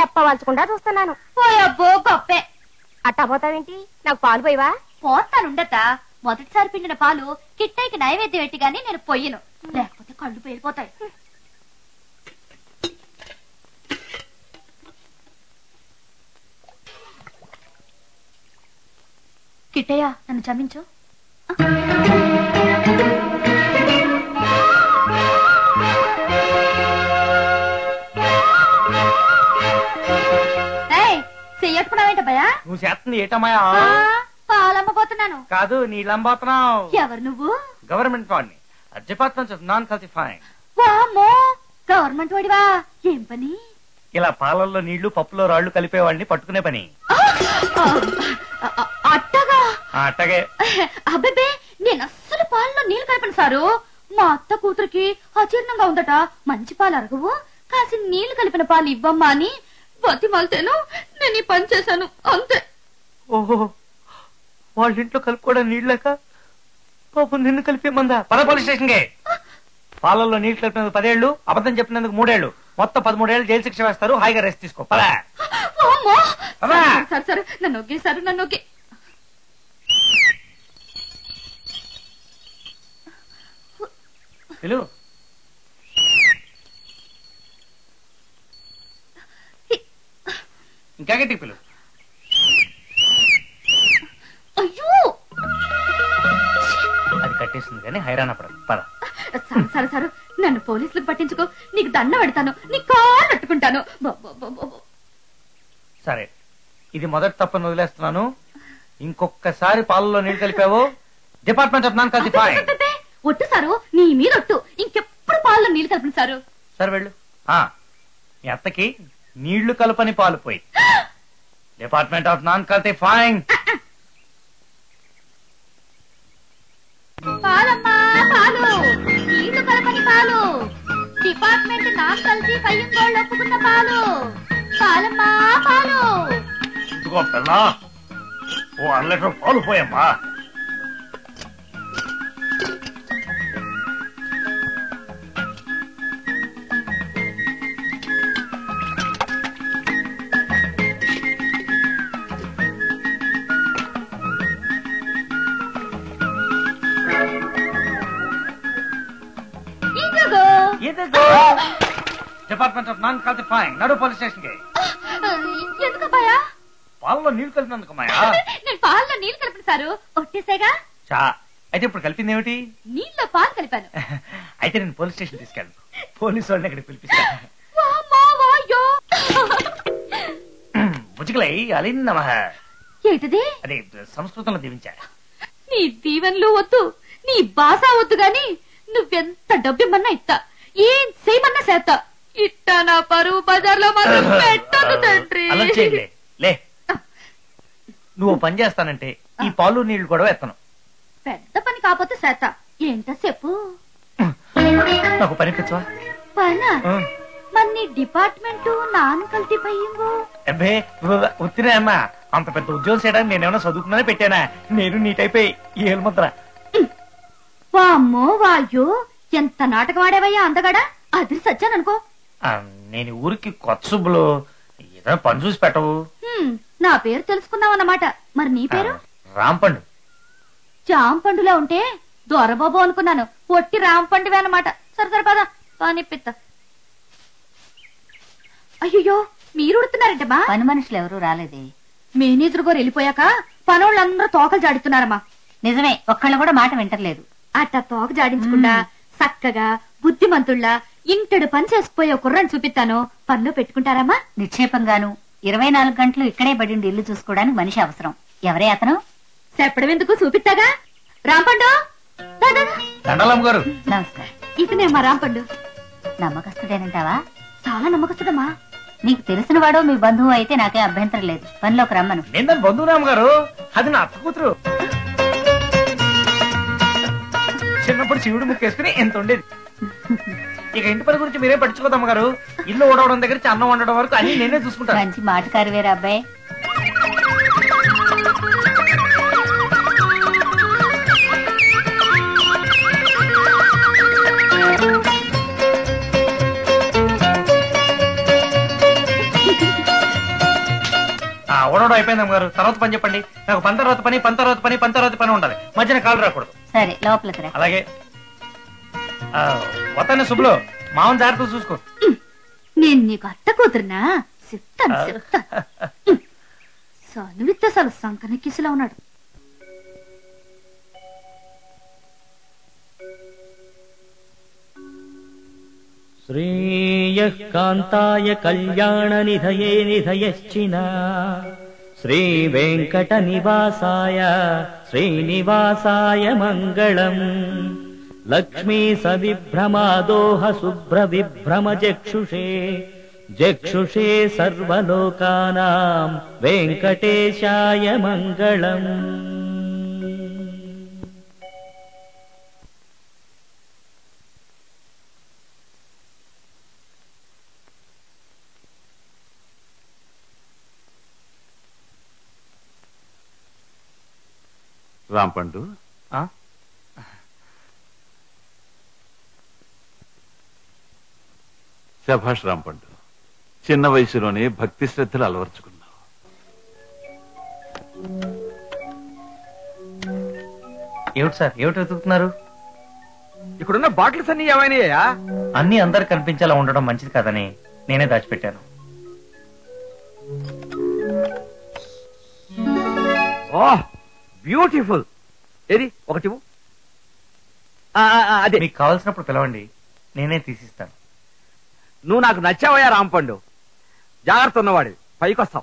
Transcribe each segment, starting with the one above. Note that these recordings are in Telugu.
రెప్పవలచకుండా చూస్తున్నాను పోయబ్బో గొప్పే అట్టా పోతావేంటి నాకు పాలు పోయివా పోతానుండత మొదటిసారి పిండిన పాలు కిట్టైకి నైవేద్యం పెట్టి గాని నేను పొయ్యను లేకపోతే కళ్ళు పేలిపోతాయి కిట్టయ్య నన్ను క్షమించు ఏయ్, చెయ్యట్టుకున్నావేంట భయా నువ్వు చేస్తుంది ఏటమాయా పాలమ్మపోతున్నాను కాదు నీళ్ళంబోతున్నావు ఎవరు నువ్వు గవర్నమెంట్ వాడిని డిపార్ట్మెంట్ ఆఫ్ నాన్ కల్సిఫైయింగ్ వామ్మో గవర్నమెంట్ వాడివా ఏం పని ఇలా పాలల్లో నీళ్లు పప్పులో రాళ్లు కలిపేవాడిని పట్టుకునే పని ఆ, ఆ, ఆ, అట్టగా ఆ, అట్టగే అబ్బే నేను అస్సలు పాలలో నీళ్లు కలపను సారు మా అత్త కూతురికి అజీర్ణంగా ఉందట మంచి పాలు అరగవు కాసి నీళ్లు కలిపిన పాలు ఇవ్వమ్మా అని బతిమాలితేను నేను ఈ పని చేశాను అంతే ఓహో వాళ్ళ ఇంట్లో కలుపుకోవడం నీళ్ళక పాపం నిన్ను కలిపేమందా పద పోలీస్ స్టేషన్ కి పాలల్లో నీళ్లు కలిపినందుకు పదేళ్లు అబద్ధం చెప్పినందుకు మూడేళ్లు మొత్తం పదమూడేళ్లు జైలు శిక్ష వేస్తారు హాయిగా రెస్ట్ తీసుకో పద వామ్మో! అమ్మా! సరే సరే నన్ను ఒకే సరే నన్ను ఒకే పిలు ఇంకా గట్టి పిలు అయ్యో అది కట్టేసింది కానీ హైరాణ పడదు పద సరే సరే సరే నన్ను పోలీసులకు పట్టించుకో నీకు దండ పెడతాను నీ కాలు పట్టుకుంటాను బ- బ- బ- బ- బ. సరే ఇది మొదటి తప్పని వదిలేస్తున్నాను ఇంకొకసారి పాలలో నీళ్లు కలిపావు డిపార్ట్మెంట్ ఆఫ్ నాన్ కల్సిఫైయింగ్ అబ్బబ్బబ్బే, ఒట్టు సారు నీ మీద ఒట్టు ఇంకెప్పుడు పాలలో నీళ్లు కలపండి సారు సరే వెళ్ళు ఆ, మీ అత్తకి నీళ్లు కలపని పాలు పోయి డిపార్ట్మెంట్ ఆఫ్ నాన్ కల్సిఫైయింగ్ పాలమ్మా పాలు నీళ్లు కలపని పాలు డిపార్ట్మెంట్ నాకు కలిసి పయ్యం గోళ్ళు ఒప్పుకున్న పాలు పాలమ్మా పాలు ఇదిగో పిల్ల ఓ అర లీటర్ పాలు పోయమ్మా ఇదిగో ఇదిగో డిపార్ట్మెంట్ ఆఫ్ నాన్ కల్సిఫైయింగ్ నడు పోలీస్ స్టేషన్ కి ఎందుకు భయా పాలలో నీళ్లు కలిపినందుకు మాయా నేను పాలలో నీళ్లు కలిపిన సారు ఒట్టేసేగా చా అయితే ఇప్పుడు కలిపింది ఏమిటి నీళ్ళలో పాలు కలిపాను అయితే నేను పోలీస్ స్టేషన్ తీసుకెళ్ళను పోలీసు వాళ్ళని ఇక్కడ పిలిపిస్తా వామ్మో, వాయ్యో. ముజుకులై అలిన్నమ ఏంటిది అదే సంస్కృతంలో దీవించా నీ దీవెనలు వద్దు నీ బాస వద్దు గాని నువ్వెంత డబ్బిమ్మన్నా ఇస్తా ఏం చేయమన్నా చేస్తా ఇట్టా నా పరువు బజార్లో మాత్రం పెట్టదు తండ్రి అలా చేయండి లే నువ్వు ఓ పని చేస్తానంటే ఈ పాలు నీళ్లు కూడా ఎత్తను పెద్ద పని కాకపోతే చేస్తా ఏంటో చెప్పు నాకు పని పిచ్చవా పనా మరి నీ డిపార్ట్మెంట్ నాన్ కల్తీ పయ్యింగో అబ్బే ఉత్తినే అమ్మా అంత పెద్ద ఉద్యోగం చేయడానికి నేనేమన్నా చదువుకున్నానే పెట్టానా నేను నీ టైప్ ఏలు ముద్ర వామ్మో వాయ్యో ఎంత నాటకం ఆడేవయ్యా అందగాడా అది సచ్చాననుకో ఆ, నేను ఈ ఊరికి కొత్త సుబ్బులు ఏదైనా పని చూసి పెట్టవు హ్మ్, నా పేరు తెలుసుకున్నావన్నమాట మరి నీ పేరు రాంపండు జాంపండులా ఉంటే దొరబాబు అనుకున్నాను పొట్టి రాంపండువే అన్నమాట సరే సరే పద పానిపిత్త అయ్యో మీరు ఉడుతున్నారంటమ్మా పని మనుషులు ఎవరూ రాలేదే మేనేజర్ గారు వెళ్ళిపోయాక పనోళ్ళందరూ తోకలు జాడిస్తున్నారమ్మా నిజమే ఒక్కళ్ళు కూడా మాట వింటలేదు అట్ట తోక జాడించకుండా చక్కగా బుద్ధిమంతుళ్ళ ఇంటడు పని చేసిపోయే ఒక కుర్రని చూపిస్తాను పనిలో పెట్టుకుంటారమ్మా నిక్షేపంగాను ఇరవై నాలుగు గంటలు ఇక్కడే పడిండి ఇల్లు చూసుకోవడానికి మనిషి అవసరం ఎవరే అతను చెప్పడం ఎందుకు చూపిస్తాగా రాంపండు దా, దా, దా. దండలమ్మ గారు నమస్కారం ఇతనే మా రాంపండు నమ్మకస్తుడేనంటావా చాలా నమ్మకస్తుడమ్మా నీకు తెలిసిన వాడో మీ బంధువు అయితే నాకే అభ్యంతరం లేదు పనిలోకి రమ్మను నేను దాని బంధువురామ్ గారు అది నా అత్త కూతురు చిన్నప్పుడు శివుడు ముక్కేసుకుని ఎంత ఉండేది ఇక ఇంటి పని గురించి మీరే పట్టించుకోదమ్మ గారు ఇల్లు ఓడవడం దగ్గర నుంచి అన్నం వండడం వరకు అన్ని నేనే చూసుకుంటాను మంచి మాటకారు వేరే అబ్బాయి చదవడం అయిపోయింది అమ్మగారు తర్వాత పని చెప్పండి నాకు పని తర్వాత పని పని తర్వాత పని పని తర్వాత పని ఉండాలి మధ్యన కాలు రాకూడదు సరే లోపలికి రా అలాగే ఆ, వస్తాను శుభ్లో మామని జాగ్రత్త చూసుకో నేను నీకు అత్త కూతురునా చెప్తాను చెప్తాను సనువిత్త అసలు సంకన కిసిలా ఉన్నాడు श्रेयः कान्ताय कल्याणनिधये निधयश्चिना श्रीवेङ्कटनिवासाय श्रीनिवासाय मङ्गलम् लक्ष्मी सविभ्रमादोह शुभ्रविभ्रमचक्षुषे चक्षुषे सर्वलोकानाम् वेङ्कटेशाय मङ्गलम् రాంపండు ఆ? శభాష్ రాంపండు చిన్న వయసులోనే భక్తి శ్రద్ధలు అలవర్చుకున్నావు ఏమిటి సార్ ఏమిటి వెతుకుతున్నారు ఇక్కడున్న బాటిల్స్ అన్ని ఏమైనాయా అన్ని అందరు కనిపించేలా ఉండడం మంచిది కాదని నేనే దాచిపెట్టాను ఓ బ్యూటిఫుల్ ఏది ఒకటి ఇవ్వు. ఆ, ఆ, ఆ, అదే మీకు కావాల్సినప్పుడు పిలవండి నేనే తీసిస్తాను నువ్వు నాకు నచ్చావయ్యా రాంపండు జాగ్రత్త ఉన్నవాడి పైకి వస్తావు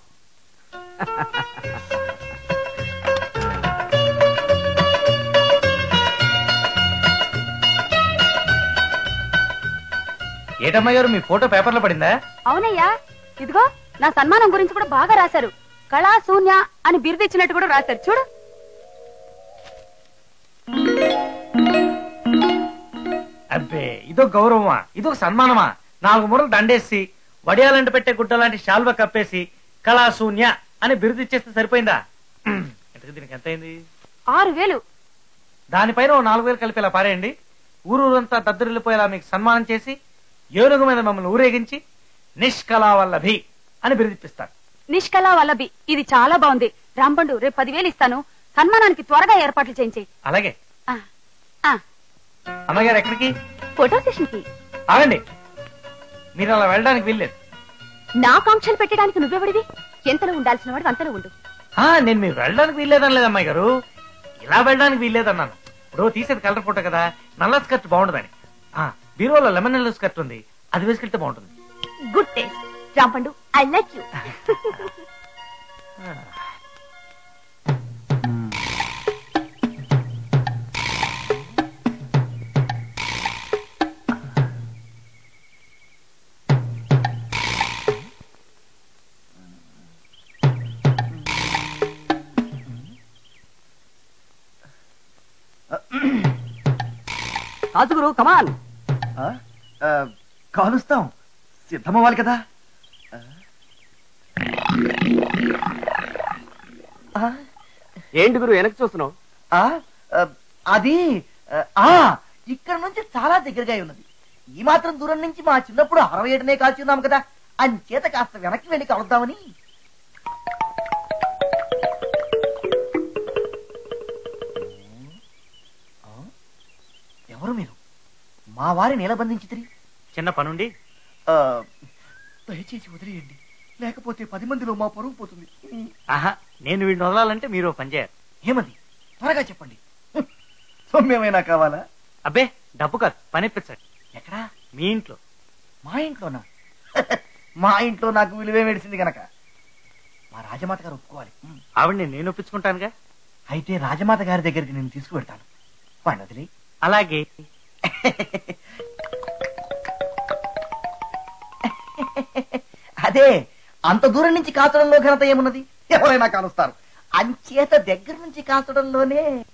ఏటమ్మా గారు మీ ఫోటో పేపర్లో పడిందా అవునయ్యా ఇదిగో నా సన్మానం గురించి కూడా బాగా రాశారు కళా శూన్య అని బిరుదు ఇచ్చినట్టు కూడా రాశారు చూడు అబ్బే ఇదో గౌరవమా ఇదో సన్మానమా నాలుగు మూరలు దండేసి వడియాలంట పెట్టే గుడ్డ లాంటి శాల్వ కప్పేసి కళాశూన్య అని బిరుదు ఇచ్చేస్తే సరిపోయిందా ఇంతకు దీనికి ఎంత అయింది ఆరు వేలు దానిపైన ఓ నాలుగు వేలు కలిపి ఇలా పారేయండి ఊరూరంతా దద్దరిల్లిపోయేలా మీకు సన్మానం చేసి ఏనుగు మీద మమ్మల్ని ఊరేగించి నిష్కళావల్లభి అని బిరుదిప్పిస్తాను నిష్కళా వల్లభి ఇది చాలా బాగుంది రాంపండు రేపు పదివేలు ఇస్తాను సన్మానానికి త్వరగా ఏర్పాట్లు చేయించే అలాగే ఆ అమ్మగారు ఎక్కడికి ఫోటో సెషన్ కి ఆగండి మీరు అలా వెళ్ళడానికి వీల్లేదు నా కాంక్షలు పెట్టడానికి నువ్వెవడివి ఎంతలో ఉండాల్సిన వాడు అంతలో ఉండు ఆ, నేను మీరు వెళ్ళడానికి వీల్లేదని లేదు అమ్మాయి గారు ఇలా వెళ్ళడానికి వీల్లేదన్నాను ఇప్పుడు తీసేది కలర్ ఫోటో కదా నల్ల స్కర్ట్ బాగుండదని ఆ, బీరువాలో లెమన్ ఎల్లో స్కర్ట్ ఉంది అది వేసుకెళ్తే బాగుంటుంది good taste Rampandu I like you కాచుగురు కమాన్ కాలుస్తాం సిద్ధమవ్వాలి కదా ఏంటి గురు వెనక్కి చూస్తున్నావు ఆ, ఆ, అది ఆ, ఆ ఇక్కడ నుంచి చాలా దగ్గరగా ఉన్నది ఈ మాత్రం దూరం నుంచి మా చిన్నప్పుడు అరవై ఏడునే కాల్చున్నాం కదా అంచేత కాస్త వెనక్కి వెళ్ళి కలుద్దామని ఆ, ఎవరు మీరు మా వారి నిలబంధించి తిరిగి చిన్న పనుండి దయచేసి వదిలేయండి లేకపోతే పది మందిలో మా పరువు పోతుంది ఆహా నేను వీడిని వదలాలంటే మీరు ఓ పని చేయాలి ఏమది త్వరగా చెప్పండి హ్మ్. సొమ్మేమైనా కావాలా అబ్బే డబ్బు కాదు పని ఇప్పించండి ఎక్కడా మీ ఇంట్లో మా ఇంట్లోనా మా ఇంట్లో నాకు విలువే మెడిసింది గనక మా రాజమాత గారు ఒప్పుకోవాలి హ్మ్. ఆవిడ్ని నేను ఒప్పించుకుంటానుగా అయితే రాజమాత గారి దగ్గరికి నేను తీసుకువెడతాను వాడిని వదిలి అలాగే అదే అంత దూరం నుంచి కాచడంలో ఘనత ఏమున్నది ఎవరైనా కాలుస్తారు అంచేత దగ్గర నుంచి కాచడంలోనే